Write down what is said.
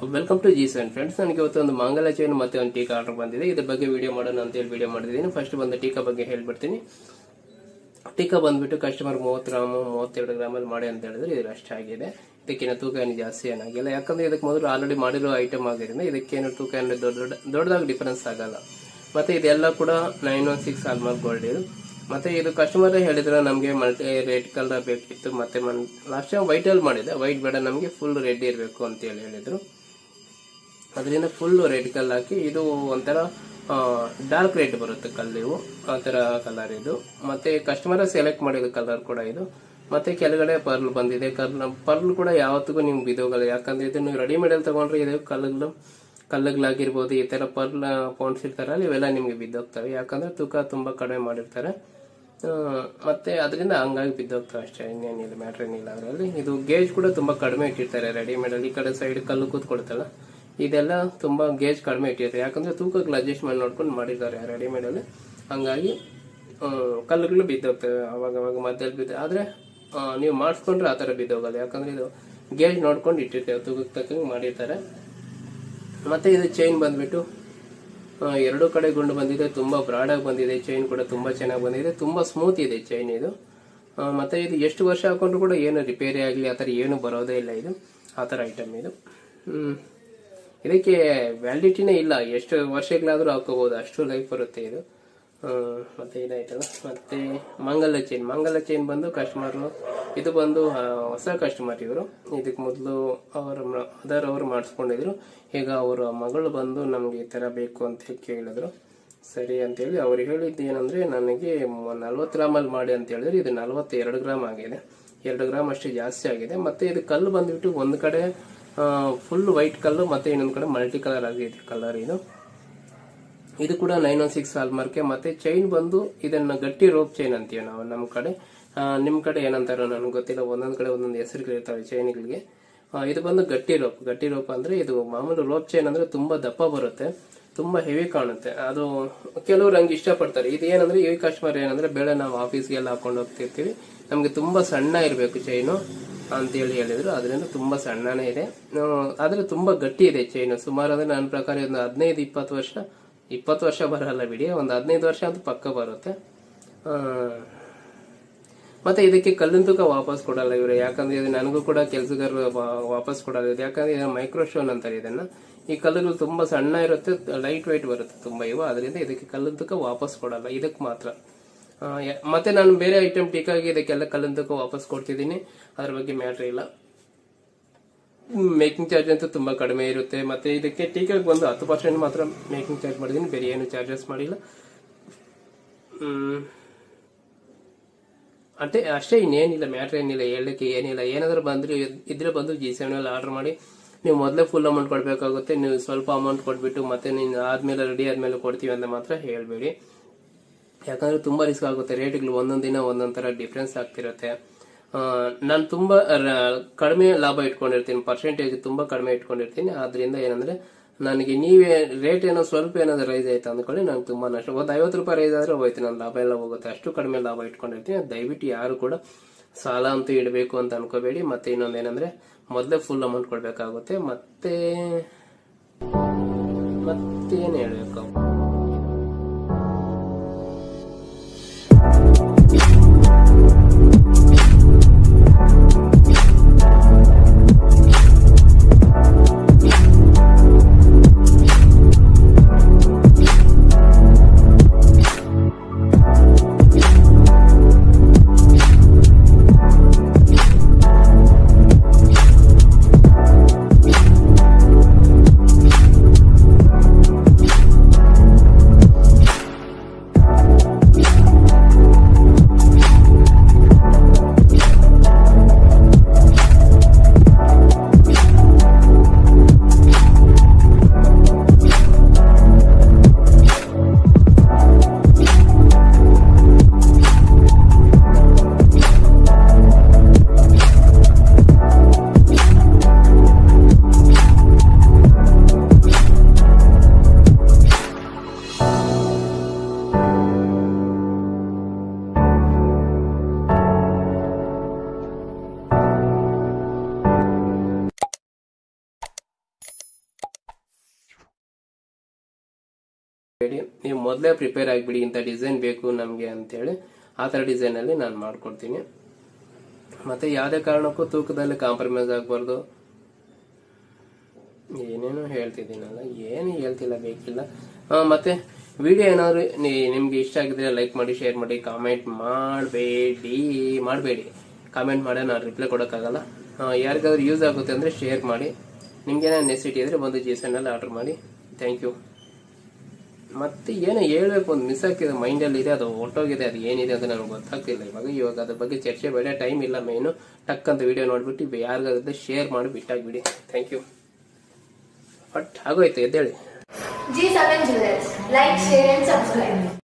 Welcome to G seven friends ನನಗೆ ಇವತ್ತು ಒಂದು ಮಂಗಲ ಚೈನ್ ಮತ್ತೆ ಒಂದು ಟೀಕಾ ಆರ್ಡರ್ ಬಂದಿದೆ ಇದ್ರ ಬಗ್ಗೆ ವಿಡಿಯೋ ಮಾಡೋಣ ಅಂತ ಹೇಳಿ ವಿಡಿಯೋ ಮಾಡಿದ್ದೀನಿ ಫಸ್ಟ್ ಬಂದು ಟೀಕಾ ಬಗ್ಗೆ ಹೇಳ್ಬಿಡ್ತೀನಿ ಟೀಕಾ ಬಂದ್ಬಿಟ್ಟು ಕಸ್ಟಮರ್ ಮೂವತ್ತು ಗ್ರಾಮ್ ಮೂವತ್ತೆರಡು ಗ್ರಾಮಲ್ಲಿ ಮಾಡಿ ಅಂತ ಹೇಳಿದ್ರೆ ಇದು ಅಷ್ಟಾಗಿದೆ ಇದಕ್ಕೇನು ತೂಕ ಏನು ಜಾಸ್ತಿ ಏನಾಗಿಲ್ಲ ಯಾಕಂದ್ರೆ ಇದಕ್ಕೆ ಮೊದಲು ಆಲ್ರೆಡಿ ಮಾಡಿರೋ ಐಟಮ್ ಆಗಿರೋದ್ರಿಂದ ಇದಕ್ಕೇನು ತೂಕ ಏನು ದೊಡ್ಡ ದೊಡ್ಡ ದೊಡ್ಡದಾಗಿ ಡಿಫರೆನ್ಸ್ ಆಗಲ್ಲ ಮತ್ತೆ ಇದೆಲ್ಲ ಕೂಡ nine one six hallmark gold ಇದು ಮತ್ತೆ ಇದು ಕಸ್ಟಮರ್ ಹೇಳಿದ್ರು ನಮಗೆ ಮಲ್ಟಿ ರೆಡ್ ಕಲರ್ ಬೇಕಿತ್ತು ಮತ್ತೆ ಲಾಸ್ಟ್ ಟೈಮ್ ವೈಟ್ ಅಲ್ಲಿ ಮಾಡಿದೆ ವೈಟ್ ಬೇಡ ನಮಗೆ ಫುಲ್ ರೆಡ್ ಇರಬೇಕು ಅಂತ ಹೇಳಿ ಹೇಳಿದ್ರು ಅದರಿಂದ ಫುಲ್ ರೆಡ್ ಕಲ್ ಹಾಕಿ ಇದು ಒಂಥರ ಡಾರ್ಕ್ ರೆಡ್ ಬರುತ್ತೆ ಕಲ್ಲಿವು ಆ ಥರ ಕಲರ್ ಇದು ಮತ್ತೆ ಕಸ್ಟಮರ್ ಸೆಲೆಕ್ಟ್ ಮಾಡಿದ ಕಲರ್ ಕೂಡ ಇದು ಮತ್ತೆ ಕೆಳಗಡೆ ಪರ್ಲ್ ಬಂದಿದೆ ಕರ್ಲ್ ಪರ್ಲ್ ಕೂಡ ಯಾವತ್ತಿಗೂ ನಿಮ್ಗೆ ಬಿದೋಗಲ್ಲ ಯಾಕಂದ್ರೆ ಇದನ್ನು ರೆಡಿಮೇಡ್ ಅಲ್ಲಿ ತಗೊಂಡ್ರೆ ಇದು ಕಲ್ಲುಗಳು ಕಲ್ಲುಗಳಾಗಿರ್ಬೋದು ಈ ತರ ಪರ್ಲ್ ಪೌಂಡ್ಸ್ ಇರ್ತಾರಲ್ಲ ಇವೆಲ್ಲ ನಿಮ್ಗೆ ಬಿದ್ದೋಗ್ತವೆ ಯಾಕಂದ್ರೆ ತೂಕ ತುಂಬಾ ಕಡಿಮೆ ಮಾಡಿರ್ತಾರೆ ಆ, ಮತ್ತೆ ಅದರಿಂದ ಹಂಗಾಗಿ ಬಿದ್ದೋಗ್ತವೆ ಅಷ್ಟೇ ಇನ್ನೇನಿಲ್ಲ ಮ್ಯಾಟ್ರ್ ಏನಿಲ್ಲ ಅದರಲ್ಲಿ ಇದು ಗೇಜ್ ಕೂಡ ತುಂಬಾ ಕಡಿಮೆ ಇಟ್ಟಿರ್ತಾರೆ ರೆಡಿಮೇಡ್ ಅಲ್ಲಿ ಈ ಕಡೆ ಸೈಡ್ ಕಲ್ಲು ಕೂತ್ಕೊಳ್ತಲ್ಲ ಇದೆಲ್ಲ ತುಂಬಾ ಗೇಜ್ ಕಡಿಮೆ ಇಟ್ಟಿರ್ತಾರೆ ಯಾಕಂದ್ರೆ ತೂಕಗಳು ಅಡ್ಜಸ್ಟ್ಮೆಂಟ್ ನೋಡ್ಕೊಂಡು ಮಾಡಿದ್ದಾರೆ ರೆಡಿಮೇಡ್ ಅಲ್ಲಿ ಹಂಗಾಗಿ ಆ, ಕಲ್ಲುಗಳು ಬಿದ್ದೋಗ್ತವೆ ಅವಾಗ ಅವಾಗ ಮಧ್ಯದಲ್ಲಿ ಬಿದ್ದ ಆದ್ರೆ ಆ, ನೀವು ಮಾಡಿಸ್ಕೊಂಡ್ರೆ ಆ ತರ ಬಿದ್ದೋಗಲ್ಲ ಯಾಕಂದ್ರೆ ಇದು ಗೇಜ್ ನೋಡ್ಕೊಂಡು ಇಟ್ಟಿರ್ತೇವೆ ತೂಕಕ್ಕೆ ತಕ್ಕಂಗೆ ಮಾಡಿರ್ತಾರೆ ಮತ್ತೆ ಇದು ಚೈನ್ ಬಂದ್ಬಿಟ್ಟು ಆ, ಎರಡು ಕಡೆ ಗುಂಡು ಬಂದಿದೆ ತುಂಬಾ ಬ್ರಾಡ್ ಆಗಿ ಬಂದಿದೆ ಚೈನ್ ಕೂಡ ತುಂಬಾ ಚೆನ್ನಾಗಿ ಬಂದಿದೆ ತುಂಬಾ ಸ್ಮೂತ್ ಇದೆ ಚೈನ್ ಇದು ಆ, ಮತ್ತೆ ಇದು ಎಷ್ಟು ವರ್ಷ ಹಾಕೊಂಡ್ರು ಕೂಡ ಏನು ರಿಪೇರಿ ಆಗಲಿ ಆ ಥರ ಏನು ಬರೋದೇ ಇಲ್ಲ ಇದು ಆ ಥರ ಐಟಮ್ ಇದು ಹ್ಮ್. ಇದಕ್ಕೆ ವ್ಯಾಲಿಡಿಟಿನೇ ಇಲ್ಲ ಎಷ್ಟು ವರ್ಷಗಳಾದ್ರೂ ಹಾಕೋಬಹುದು ಅಷ್ಟು ಲೈಫ್ ಬರುತ್ತೆ ಇದು ಆ, ಮತ್ತೆ ಇದಾಯ್ತಲ್ಲ ಮತ್ತೆ ಮಂಗಲ ಚೈನ್ ಮಂಗಲ ಚೈನ್ ಬಂದು ಕಸ್ಟಮರ್ ಇದು ಬಂದು ಆ, ಹೊಸ ಕಸ್ಟಮರ್ ಇವರು ಇದಕ್ಕೆ ಮೊದಲು ಅವರ ಅದರ್ ಅವರು ಮಾಡಿಸ್ಕೊಂಡಿದ್ರು ಈಗ ಅವರ ಮಗಳು ಬಂದು ನಮ್ಗೆ ಈ ತರ ಬೇಕು ಅಂತ ಕೇಳಿದ್ರು ಸರಿ ಅಂತೇಳಿ ಅವ್ರು ಹೇಳಿದ್ದು ಏನಂದ್ರೆ ನನಗೆ ನಲ್ವತ್ತು ಗ್ರಾಮಲ್ಲಿ ಮಾಡಿ ಅಂತ ಹೇಳಿದ್ರೆ ಇದು ನಲ್ವತ್ತೆರಡು ಗ್ರಾಮ್ ಆಗಿದೆ ಎರಡು ಗ್ರಾಮ್ ಅಷ್ಟು ಜಾಸ್ತಿ ಆಗಿದೆ ಮತ್ತೆ ಇದು ಕಲ್ಲು ಬಂದ್ಬಿಟ್ಟು ಒಂದು ಕಡೆ ಫುಲ್ ವೈಟ್ ಕಲ್ಲು ಮತ್ತೆ ಇನ್ನೊಂದು ಕಡೆ ಮಲ್ಟಿ ಕಲರ್ ಆಗಿದೆ ಕಲರ್ ಇದು ಇದು ಕೂಡ ನೈನ್ ಒನ್ ಸಿಕ್ಸ್ ಹಾಲ್ಮಾರ್ಕೆ ಮತ್ತೆ ಚೈನ್ ಬಂದು ಇದನ್ನ ಗಟ್ಟಿ ರೋಪ್ ಚೈನ್ ಅಂತೀವಿ ನಾವು ನಮ್ಮ ಕಡೆ ಆ, ನಿಮ್ ಕಡೆ ಏನಂತಾರೋ ನನಗೆ ಗೊತ್ತಿಲ್ಲ ಒಂದೊಂದ್ ಕಡೆ ಒಂದೊಂದು ಹೆಸರುಗಳಿರ್ತವೆ ಚೈನ್ಗಳಿಗೆ ಆ, ಇದು ಬಂದು ಗಟ್ಟಿ ರೋಪ್ ಗಟ್ಟಿ ರೋಪ್ ಅಂದ್ರೆ ಇದು ಮಾಮೂಲು ರೋಪ್ ಚೈನ್ ಅಂದ್ರೆ ತುಂಬಾ ದಪ್ಪ ಬರುತ್ತೆ ತುಂಬಾ ಹೆವಿ ಕಾಣುತ್ತೆ ಅದು ಕೆಲವರು ಹಂಗೆ ಇಷ್ಟಪಡ್ತಾರೆ ಇದು ಏನಂದ್ರೆ ಈ ಕಸ್ಟಮರ್ ಏನಂದ್ರೆ ಬೇಳೆ ನಾವು ಆಫೀಸ್ಗೆಲ್ಲ ಹಾಕೊಂಡು ಹೋಗ್ತಿರ್ತೀವಿ ನಮ್ಗೆ ತುಂಬಾ ಸಣ್ಣ ಇರಬೇಕು ಚೈನು ಅಂತೇಳಿ ಹೇಳಿದ್ರು ಅದರಿಂದ ತುಂಬಾ ಸಣ್ಣನೇ ಇದೆ ಆ, ಆದ್ರೆ ತುಂಬಾ ಗಟ್ಟಿ ಇದೆ ಚೈನು ಸುಮಾರು ಅಂದ್ರೆ ನನ್ನ ಪ್ರಕಾರ ಒಂದು ಹದಿನೈದು ಇಪ್ಪತ್ತು ವರ್ಷ ಇಪ್ಪತ್ತು ವರ್ಷ ಬರಲ್ಲ ಬಿಡಿ ಒಂದು ಹದಿನೈದು ವರ್ಷ ಅಂತೂ ಪಕ್ಕ ಬರುತ್ತೆ ಆ, ಮತ್ತೆ ಇದಕ್ಕೆ ಕಲ್ಲಿನ ತೂಕ ವಾಪಸ್ ಕೊಡಲ್ಲ ಇವರು ಯಾಕಂದ್ರೆ ಇದು ನನಗೂ ಕೂಡ ಕೆಲಸಗಾರರು ವಾಪಸ್ ಕೊಡಲ್ಲ ಇದು ಯಾಕಂದ್ರೆ ಇದು ಮೈಕ್ರೋಶೋನ್ ಅಂತಾರೆ ಇದನ್ನ ಈ ಕಲ್ಲುಗಳು ತುಂಬಾ ಸಣ್ಣ ಇರುತ್ತೆ ಲೈಟ್ ವೈಟ್ ಬರುತ್ತೆ ತುಂಬಾ ಇವು ಅದರಿಂದ ಇದಕ್ಕೆ ಕಲ್ಲಿನ ತೂಕ ವಾಪಸ್ ಕೊಡಲ್ಲ ಇದಕ್ಕೆ ಮಾತ್ರ ಆ, ಯ- ಮತ್ತೆ ನಾನು ಬೇರೆ ಐಟಮ್ ಟೀಕಾಗಿ ಇದಕ್ಕೆಲ್ಲ ಕಲ್ಲಿನ ತೂಕ ವಾಪಸ್ ಕೊಡ್ತಿದ್ದೀನಿ ಅದ್ರ ಬಗ್ಗೆ ಮ್ಯಾಟ್ರ್ ಇಲ್ಲ ಮೇಕಿಂಗ್ ಚಾರ್ಜ್ ಅಂತೂ ತುಂಬಾ ಕಡಿಮೆ ಇರುತ್ತೆ ಮತ್ತೆ ಇದಕ್ಕೆ ಟೀಕಾಗಿ ಬಂದು ಹತ್ತು ಪರ್ಸೆಂಟ್ ಮಾತ್ರ ಮೇಕಿಂಗ್ ಚಾರ್ಜ್ ಮಾಡಿದ್ದೀನಿ ಬೇರೆ ಏನು ಚಾರ್ಜಸ್ ಮಾಡಿಲ್ಲ ಹ್ಮ್ ಅಷ್ಟೇ ಅಷ್ಟೇ ಇನ್ನೇನಿಲ್ಲ ಮ್ಯಾಟ್ರ್ ಏನಿಲ್ಲ ಹೇಳಲಿಕ್ಕೆ ಏನಿಲ್ಲ ಏನಾದ್ರೂ ಬಂದ್ರೆ ಇದ್ರೆ ಬಂದು ಜಿ ಸೆವೆನ್ ಅಲ್ಲಿ ಆರ್ಡರ್ ಮಾಡಿ ನೀವು ಮೊದಲೇ ಫುಲ್ ಅಮೌಂಟ್ ಕೊಡಬೇಕಾಗುತ್ತೆ ನೀವು ಸ್ವಲ್ಪ ಅಮೌಂಟ್ ಕೊಟ್ಬಿಟ್ಟು ಮತ್ತೆ ನೀನು ಆದ್ಮೇಲೆ ರೆಡಿ ಆದ್ಮೇಲೆ ಕೊಡ್ತೀವಿ ಅಂತ ಮಾತ್ರ ಹೇಳ್ಬೇಡಿ ಯಾಕಂದ್ರೆ ತುಂಬಾ ರಿಸ್ಕ್ ಆಗುತ್ತೆ ರೇಟ್ಗಳು ಒಂದೊಂದ್ ದಿನ ಒಂದೊಂದ್ ತರ ಡಿಫ್ರೆನ್ಸ್ ಆಗ್ತಿರುತ್ತೆ ನಾನು ತುಂಬಾ ರ- ಕಡಿಮೆ ಲಾಭ ಇಟ್ಕೊಂಡಿರ್ತೀನಿ ಪರ್ಸೆಂಟೇಜ್ ತುಂಬಾ ಕಡಿಮೆ ಇಟ್ಕೊಂಡಿರ್ತೀನಿ ಆದ್ರಿಂದ ಏನಂದ್ರೆ ನನಗೆ ನೀವೇ ರೇಟ್ ಏನೋ ಸ್ವಲ್ಪ ಏನಾದ್ರು ರೈಸ್ ಆಯ್ತು ಅಂದ್ಕೊಳ್ಳಿ ನಂಗೆ ತುಂಬಾ ನಷ್ಟ ಒಂದು ಐವತ್ತು ರೂಪಾಯಿ ರೈಸ್ ಆದ್ರೆ ಹೋಯ್ತು ನನ್ನ ಲಾಭ ಎಲ್ಲ ಹೋಗುತ್ತೆ ಅಷ್ಟು ಕಡಿಮೆ ಲಾಭ ಇಟ್ಕೊಂಡಿರ್ತೀನಿ ದಯವಿಟ್ಟು ಯಾರು ಕೂಡ ಸಾಲ ಅಂತೂ ಇಡಬೇಕು ಅಂತ ಅನ್ಕೋಬೇಡಿ ಮತ್ತೆ ಇನ್ನೊಂದೇನಂದ್ರೆ ಮೊದಲೇ ಫುಲ್ ಅಮೌಂಟ್ ಕೊಡ್ಬೇಕಾಗುತ್ತೆ ಮತ್ತೆ ಮತ್ತೇನು ಹೇಳ್ಬೇಕು ಹೇಳಿ ನೀವು ಮೊದಲೇ ಪ್ರಿಪೇರ್ ಆಗಿಬಿಡಿ ಇಂಥ ಡಿಸೈನ್ ಬೇಕು ನಮಗೆ ಅಂತೇಳಿ ಆ ಥರ ಡಿಸೈನಲ್ಲಿ ನಾನು ಮಾಡ್ಕೊಡ್ತೀನಿ ಮತ್ತೆ ಯಾವುದೇ ಕಾರಣಕ್ಕೂ ತೂಕದಲ್ಲಿ ಕಾಂಪ್ರಮೈಸ್ ಆಗಬಾರ್ದು ಏನೇನೋ ಹೇಳ್ತಿದ್ದೀನಲ್ಲ ಏನು ಹೇಳ್ತಿಲ್ಲ ಬೇಕಿಲ್ಲ ಆ, ಮತ್ತೆ ವಿಡಿಯೋ ಏನಾದ್ರು ನಿ- ನಿಮ್ಗೆ ಇಷ್ಟ ಆಗಿದ್ರೆ ಲೈಕ್ ಮಾಡಿ ಶೇರ್ ಮಾಡಿ ಕಾಮೆಂಟ್ ಮಾಡಬೇಡಿ ಮಾಡಬೇಡಿ ಕಾಮೆಂಟ್ ಮಾಡಿ ನಾನು ರಿಪ್ಲೈ ಕೊಡೋಕ್ಕಾಗಲ್ಲ ಆ, ಯಾರಿಗಾದ್ರೂ ಯೂಸ್ ಆಗುತ್ತೆ ಅಂದರೆ ಶೇರ್ ಮಾಡಿ ನಿಮ್ಗೇನೋ ನೆಸಿಟಿ ಇದ್ರೆ ಬಂದು ಜಿ ಅಲ್ಲಿ ಆರ್ಡರ್ ಮಾಡಿ ಥ್ಯಾಂಕ್ ಯು ಮತ್ತೆ ಏನೋ ಹೇಳ್ಬೇಕು ಒಂದು ಮಿಸ್ ಆಗ್ತಿದೆ ಮೈಂಡಲ್ಲಿ ಇದೆ ಅದು ಹೊಟ್ಟೋಗಿದೆ ಅದು ಏನಿದೆ ಅಂತ ನನಗೆ ಗೊತ್ತಾಗ್ತಿಲ್ಲ ಇವಾಗ ಇವಾಗ ಅದ್ರ ಬಗ್ಗೆ ಚರ್ಚೆ ಬೇಡ ಟೈಮ್ ಇಲ್ಲ ಮೇನು ಟಕ್ ಅಂತ ವಿಡಿಯೋ ನೋಡ್ಬಿಟ್ಟು ಯಾರಿಗಾದ್ರೆ ಶೇರ್ ಮಾಡಿ ಬಿಟ್ಟಾಗ್ಬಿಡಿ ಥ್ಯಾಂಕ್ ಯು ಬಟ್ ಆಗೋಯ್ತು ಎದ್ದೇಳಿ G7 Jewelers. Like, share and subscribe.